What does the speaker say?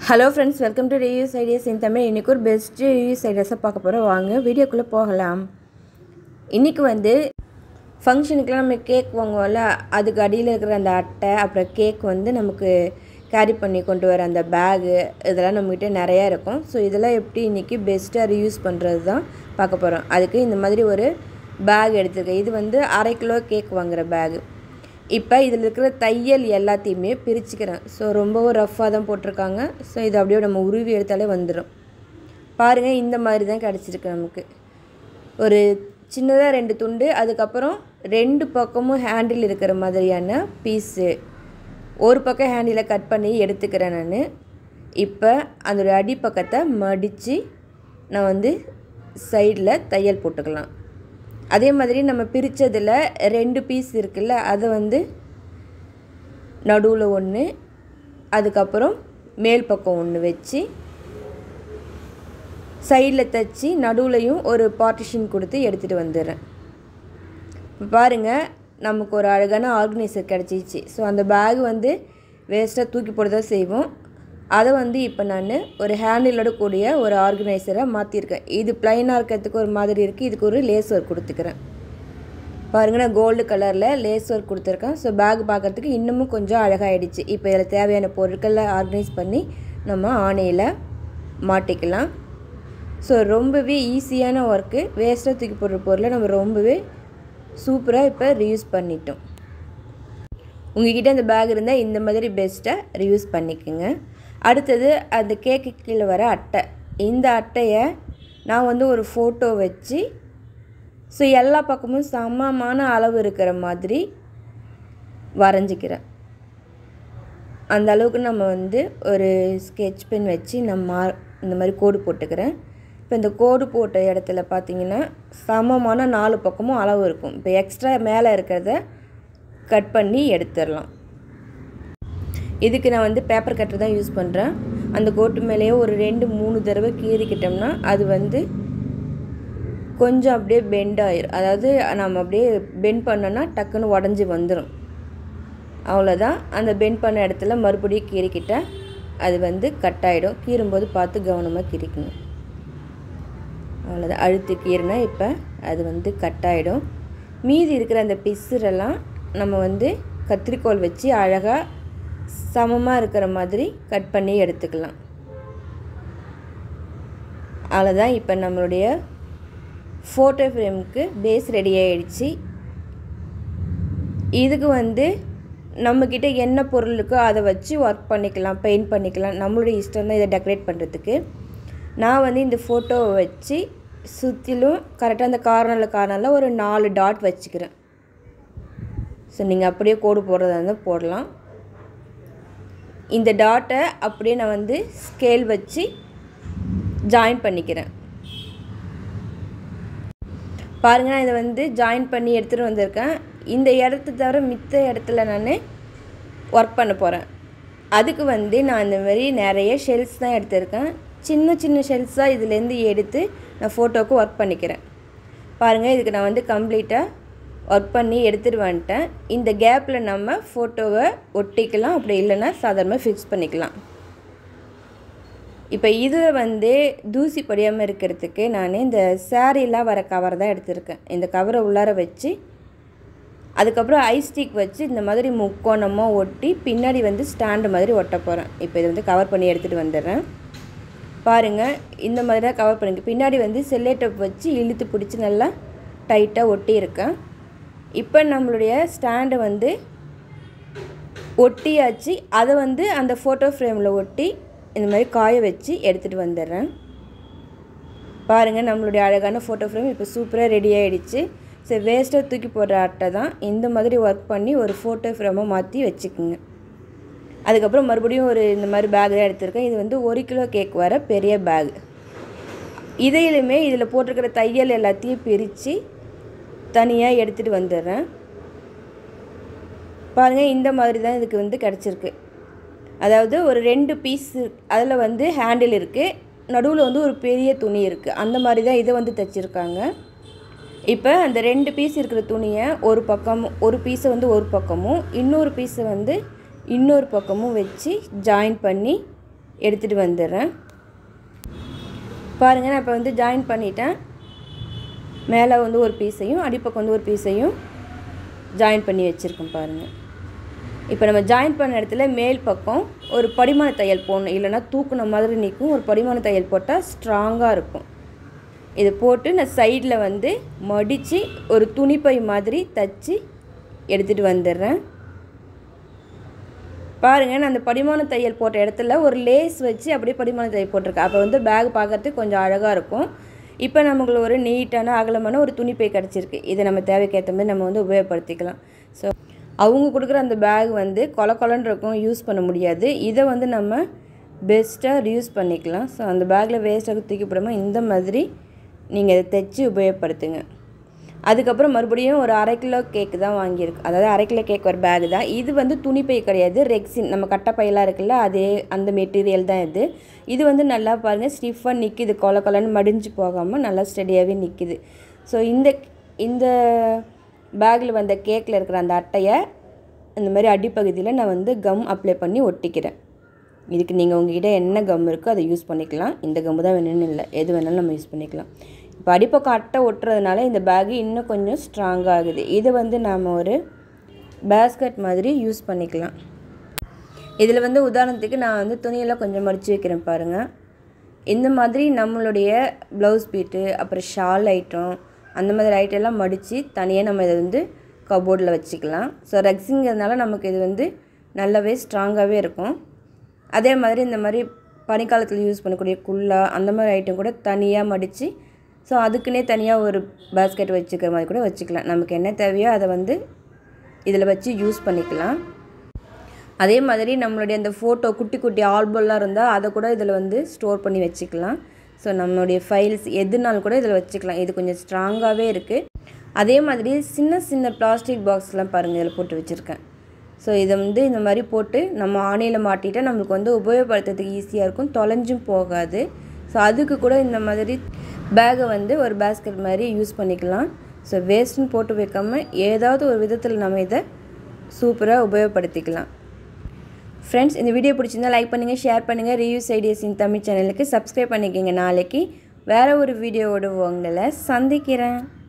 hello friends welcome to reviews ideas in Tamil இன்றைக்கி ஒரு best reviews ஐடியாஸை பார்க்க போகிறோம் வாங்க வீடியோக்குள்ளே போகலாம் இன்றைக்கி வந்து ஃபங்க்ஷனுக்குலாம் நம்ம கேக் வாங்குவோம்ல அதுக்கு அடியில் இருக்கிற அந்த அட்டை அப்புறம் கேக் வந்து நமக்கு கேரி பண்ணி கொண்டு வர அந்த பேகு இதெல்லாம் நம்மக்கிட்ட நிறையா இருக்கும் ஸோ இதெல்லாம் எப்படி இன்றைக்கி பெஸ்ட்டாக ரியூஸ் பண்ணுறது தான் பார்க்க போகிறோம் அதுக்கு இந்த மாதிரி ஒரு பேக் எடுத்திருக்கேன் இது வந்து அரை கிலோ கேக் வாங்குகிற பேகு இப்போ இதில் இருக்கிற தையல் எல்லாத்தையுமே பிரிச்சுக்கிறேன் ஸோ ரொம்பவும் ரஃப்பாக தான் போட்டிருக்காங்க ஸோ இது அப்படியே நம்ம உருவி எடுத்தாலே வந்துடும் பாருங்கள் இந்த மாதிரி தான் கிடச்சிருக்கு நமக்கு ஒரு சின்னதாக ரெண்டு துண்டு அதுக்கப்புறம் ரெண்டு பக்கமும் ஹேண்டில் இருக்கிற மாதிரியான பீஸு ஒரு பக்கம் ஹேண்டிலை கட் பண்ணி எடுத்துக்கிறேன் நான் இப்போ அதோட அடிப்பக்கத்தை மடித்து நான் வந்து சைடில் தையல் போட்டுக்கலாம் அதே மாதிரி நம்ம பிரித்ததில் ரெண்டு பீஸ் இருக்குல்ல அதை வந்து நடுவில் ஒன்று அதுக்கப்புறம் மேல் பக்கம் ஒன்று வச்சு சைடில் தைச்சி நடுவுலையும் ஒரு பார்ட்டிஷன் கொடுத்து எடுத்துகிட்டு வந்துடுறேன் இப்போ பாருங்கள் நமக்கு ஒரு அழகான ஆர்கனைசர் கிடச்சிச்சு ஸோ அந்த பேக் வந்து வேஸ்ட்டாக தூக்கி போட தான் செய்வோம் அதை வந்து இப்போ நான் ஒரு ஹேண்டிலோட கூடிய ஒரு ஆர்கனைசராக மாற்றிருக்கேன் இது ப்ளைனாக இருக்கிறதுக்கு ஒரு மாதிரி இருக்குது இதுக்கு ஒரு லேஸ் ஒர்க் கொடுத்துக்கிறேன் பாருங்கள் நான் கோல்டு கலரில் லேஸ் ஒர்க் கொடுத்துருக்கேன் ஸோ பேக் பார்க்குறதுக்கு இன்னமும் கொஞ்சம் அழகாகிடுச்சு இப்போ இதில் தேவையான பொருட்களை ஆர்கனைஸ் பண்ணி நம்ம ஆணையில் மாட்டிக்கலாம் ஸோ ரொம்பவே ஈஸியான ஒர்க்கு வேஸ்ட்டாக தூக்கி போடுற பொருளை நம்ம ரொம்பவே சூப்பராக இப்போ ரியூஸ் பண்ணிட்டோம் உங்ககிட்ட அந்த பேக் இருந்தால் இந்த மாதிரி பெஸ்ட்டாக ரியூஸ் பண்ணிக்கோங்க அடுத்தது அந்த கேக்கு கீழே வர அட்டை இந்த அட்டையை நான் வந்து ஒரு ஃபோட்டோ வச்சு ஸோ எல்லா பக்கமும் சமமான அளவு இருக்கிற மாதிரி வரைஞ்சிக்கிறேன் அந்த அளவுக்கு நம்ம வந்து ஒரு ஸ்கெட்ச் பென் வச்சு நம்ம இந்த மாதிரி கோடு போட்டுக்கிறேன் இப்போ இந்த கோடு போட்ட இடத்துல பார்த்தீங்கன்னா சமமான நாலு பக்கமும் அளவு இருக்கும் இப்போ எக்ஸ்ட்ரா மேலே இருக்கிறத கட் பண்ணி எடுத்துடலாம் இதுக்கு நான் வந்து பேப்பர் கட்டர் தான் யூஸ் பண்ணுறேன் அந்த கோட்டு மேலேயே ஒரு ரெண்டு மூணு தடவை கீறிக்கிட்டோம்னா அது வந்து கொஞ்சம் அப்படியே பெண்ட் ஆயிரும் அதாவது நம்ம அப்படியே பெண்ட் பண்ணோன்னா டக்குன்னு உடஞ்சி வந்துடும் அவ்வளோதான் அந்த பெண்ட் பண்ண இடத்துல மறுபடியும் கீறிக்கிட்டால் அது வந்து கட் ஆகிடும் கீறும்போது பார்த்து கவனமாக கீறிக்கங்க அவ்வளோதான் அழுத்து கீறினா இப்போ அது வந்து கட் ஆகிடும் மீதி இருக்கிற அந்த பிசுரெல்லாம் நம்ம வந்து கத்திரிக்கோல் வச்சு அழகாக சமமாக இருக்கிற மாதிரி கட் பண்ணி எடுத்துக்கலாம் அவ்வளோதான் இப்போ நம்மளுடைய ஃபோட்டோ ஃப்ரேமுக்கு பேஸ் ரெடி ஆகிடுச்சு இதுக்கு வந்து நம்மக்கிட்ட என்ன பொருள் இருக்கோ அதை வச்சு ஒர்க் பண்ணிக்கலாம் பெயிண்ட் பண்ணிக்கலாம் நம்மளுடைய இஷ்டம் தான் இதை டெக்கரேட் பண்ணுறதுக்கு நான் வந்து இந்த ஃபோட்டோவை வச்சு சுற்றிலும் கரெக்டாக அந்த கார்னரில் கார்னரில் ஒரு நாலு டாட் வச்சுக்கிறேன் ஸோ நீங்கள் அப்படியே கோடு போடுறதா இருந்தால் போடலாம் இந்த டாட்டை அப்படியே நான் வந்து ஸ்கேல் வச்சு ஜாயின் பண்ணிக்கிறேன் பாருங்கள் நான் இதை வந்து ஜாயின் பண்ணி எடுத்துகிட்டு வந்திருக்கேன் இந்த இடத்த தவிர மித்த இடத்துல நான் ஒர்க் பண்ண போகிறேன் அதுக்கு வந்து நான் இந்த மாதிரி நிறைய ஷெல்ஸ் தான் எடுத்திருக்கேன் சின்ன சின்ன ஷெல்ஸாக இதுலேருந்து எடுத்து நான் ஃபோட்டோவுக்கு ஒர்க் பண்ணிக்கிறேன் பாருங்கள் இதுக்கு நான் வந்து கம்ப்ளீட்டாக ஒர்க் பண்ணி எடுத்துகிட்டு வந்துட்டேன் இந்த கேப்பில் நம்ம ஃபோட்டோவை ஒட்டிக்கலாம் அப்படி இல்லைன்னா சாதாரணமாக ஃபிக்ஸ் பண்ணிக்கலாம் இப்போ இது வந்து தூசி படியாமல் இருக்கிறதுக்கு நான் இந்த சேரீலாம் வர கவர் தான் எடுத்திருக்கேன் இந்த கவரை உள்ளார வச்சு அதுக்கப்புறம் ஐஸ்டிக் வச்சு இந்த மாதிரி முக்கோணமாக ஒட்டி பின்னாடி வந்து ஸ்டாண்டு மாதிரி ஒட்ட போகிறேன் இப்போ இதை வந்து கவர் பண்ணி எடுத்துகிட்டு வந்துடுறேன் பாருங்கள் இந்த மாதிரி தான் கவர் பண்ணிக்க பின்னாடி வந்து செல்லேட்டப் வச்சு இழுத்து பிடிச்சி நல்லா டைட்டாக ஒட்டியிருக்கேன் இப்போ நம்மளுடைய ஸ்டாண்டை வந்து ஒட்டியாச்சு அதை வந்து அந்த ஃபோட்டோ ஃப்ரேமில் ஒட்டி இந்த மாதிரி காய வச்சு எடுத்துகிட்டு வந்துடுறேன் பாருங்கள் நம்மளுடைய அழகான ஃபோட்டோ ஃப்ரேம் இப்போ சூப்பராக ரெடி ஆகிடுச்சு சரி வேஸ்ட்டாக தூக்கி போடுற அட்டை தான் இந்த மாதிரி ஒர்க் பண்ணி ஒரு ஃபோட்டோ ஃப்ரேமாக மாற்றி வச்சுக்குங்க அதுக்கப்புறம் மறுபடியும் ஒரு இந்த மாதிரி பேக் தான் எடுத்திருக்கேன் இது வந்து ஒரு கிலோ கேக் வர பெரிய பேக் இதையிலுமே இதில் போட்டிருக்கிற தையல் எல்லாத்தையும் பிரித்து தனியாக எடுத்துகிட்டு வந்துடுறேன் பாருங்கள் இந்த மாதிரி தான் இதுக்கு வந்து கிடச்சிருக்கு அதாவது ஒரு ரெண்டு பீஸ் அதில் வந்து ஹேண்டில் இருக்குது நடுவில் வந்து ஒரு பெரிய துணி இருக்குது அந்த மாதிரி தான் இதை வந்து தைச்சிருக்காங்க இப்போ அந்த ரெண்டு பீஸ் இருக்கிற துணியை ஒரு பக்கம் ஒரு பீஸை வந்து ஒரு பக்கமும் இன்னொரு பீஸை வந்து இன்னொரு பக்கமும் வச்சு ஜாயின் பண்ணி எடுத்துகிட்டு வந்துடுறேன் பாருங்கள் நான் இப்போ வந்து ஜாயின் பண்ணிட்டேன் மேலே வந்து ஒரு பீஸையும் அடிப்பக்கம் வந்து ஒரு பீஸையும் ஜாயின் பண்ணி வச்சுருக்கேன் பாருங்கள் இப்போ நம்ம ஜாயின் பண்ண இடத்துல மேல் பக்கம் ஒரு படிமான தையல் போடணும் இல்லைன்னா தூக்குன மாதிரி நிற்கும் ஒரு படிமான தையல் போட்டால் ஸ்ட்ராங்காக இருக்கும் இது போட்டு நான் சைடில் வந்து மடித்து ஒரு துணிப்பை மாதிரி தச்சு எடுத்துகிட்டு வந்துடுறேன் பாருங்கள் நான் அந்த படிமான தையல் போட்ட இடத்துல ஒரு லேஸ் வச்சு அப்படியே படிமான தையல் போட்டிருக்கேன் அப்போ வந்து பேக் பார்க்குறதுக்கு கொஞ்சம் அழகாக இருக்கும் இப்போ நமக்கு ஒரு நீட்டான அகலமான ஒரு துணிப்பை கிடச்சிருக்கு இதை நம்ம தேவைக்கேற்ற மாதிரி நம்ம வந்து உபயோகப்படுத்திக்கலாம் ஸோ அவங்க கொடுக்குற அந்த பேக் வந்து கொல கொலன்னு இருக்கும் யூஸ் பண்ண முடியாது இதை வந்து நம்ம பெஸ்ட்டாக ரியூஸ் பண்ணிக்கலாம் ஸோ அந்த பேக்கில் வேஸ்ட்டாக தூக்கி போடாமல் இந்த மாதிரி நீங்கள் இதை தைச்சி உபயோகப்படுத்துங்க அதுக்கப்புறம் மறுபடியும் ஒரு அரை கிலோ கேக்கு தான் வாங்கியிருக்கு அதாவது அரை கிலோ கேக் ஒரு பேக் தான் இது வந்து துணிப்பை கிடையாது ரெக்ஸின் நம்ம கட்டப்பையெல்லாம் இருக்குல்ல அதே அந்த மெட்டீரியல் தான் இது இது வந்து நல்லா பாருங்கள் ஸ்டிஃபாக நிற்கிது கொல கொலன்னு மடிஞ்சு போகாமல் நல்லா ஸ்டெடியாகவே நிற்கிது ஸோ இந்த இந்த பேக்கில் வந்த கேக்கில் இருக்கிற அந்த அட்டையை இந்த மாதிரி அடிப்பகுதியில் நான் வந்து கம் அப்ளை பண்ணி ஒட்டிக்கிறேன் இதுக்கு நீங்கள் உங்ககிட்ட என்ன கம் இருக்கோ அதை யூஸ் பண்ணிக்கலாம் இந்த கம்மு தான் வேணும்னு இல்லை எது வேணாலும் நம்ம யூஸ் பண்ணிக்கலாம் இப்போ அடிப்பக்கம் அட்டை ஒட்டுறதுனால இந்த பேகு இன்னும் கொஞ்சம் ஸ்ட்ராங் ஆகுது இதை வந்து நாம் ஒரு பேஸ்கட் மாதிரி யூஸ் பண்ணிக்கலாம் இதில் வந்து உதாரணத்துக்கு நான் வந்து துணியெல்லாம் கொஞ்சம் மடித்து வைக்கிறேன் பாருங்கள் இந்த மாதிரி நம்மளுடைய ப்ளவுஸ் பீட்டு அப்புறம் ஷால் ஐட்டம் அந்த மாதிரி ஐட்டம் எல்லாம் மடித்து தனியாக நம்ம இதை வந்து கபோர்டில் வச்சுக்கலாம் ஸோ ரெக்ஸிங்கிறதுனால நமக்கு இது வந்து நல்லாவே ஸ்ட்ராங்காகவே இருக்கும் அதே மாதிரி இந்த மாதிரி பனிக்காலத்தில் யூஸ் பண்ணக்கூடிய குல்லா அந்த மாதிரி ஐட்டம் கூட தனியாக மடித்து ஸோ அதுக்குன்னே தனியாக ஒரு பேஸ்கெட் வச்சுக்கிற மாதிரி கூட வச்சுக்கலாம் நமக்கு என்ன தேவையோ அதை வந்து இதில் வச்சு யூஸ் பண்ணிக்கலாம் அதே மாதிரி நம்மளுடைய அந்த ஃபோட்டோ குட்டி குட்டி ஆல்பம்லாம் இருந்தால் அதை கூட இதில் வந்து ஸ்டோர் பண்ணி வச்சுக்கலாம் ஸோ நம்மளுடைய ஃபைல்ஸ் எதுனாலும் கூட இதில் வச்சுக்கலாம் இது கொஞ்சம் ஸ்ட்ராங்காகவே இருக்குது அதே மாதிரி சின்ன சின்ன பிளாஸ்டிக் பாக்ஸ்லாம் பாருங்கள் இதில் போட்டு வச்சுருக்கேன் ஸோ இதை வந்து இந்த மாதிரி போட்டு நம்ம ஆணியில் மாட்டிட்டா நம்மளுக்கு வந்து உபயோகப்படுத்துறதுக்கு ஈஸியாக இருக்கும் தொலைஞ்சும் போகாது ஸோ அதுக்கு கூட இந்த மாதிரி பேகை வந்து ஒரு பேஸ்கெட் மாதிரி யூஸ் பண்ணிக்கலாம் ஸோ வேஸ்ட்டுன்னு போட்டு வைக்காமல் ஏதாவது ஒரு விதத்தில் நம்ம இதை சூப்பராக உபயோகப்படுத்திக்கலாம் ஃப்ரெண்ட்ஸ் இந்த வீடியோ பிடிச்சிருந்தா லைக் பண்ணுங்கள் ஷேர் பண்ணுங்கள் ரிவ்யூஸ் ஐடியாஸ் இன் தமிழ் சேனலுக்கு சப்ஸ்கிரைப் பண்ணிக்கோங்க நாளைக்கு வேறு ஒரு வீடியோவோட உங்களை சந்திக்கிறேன்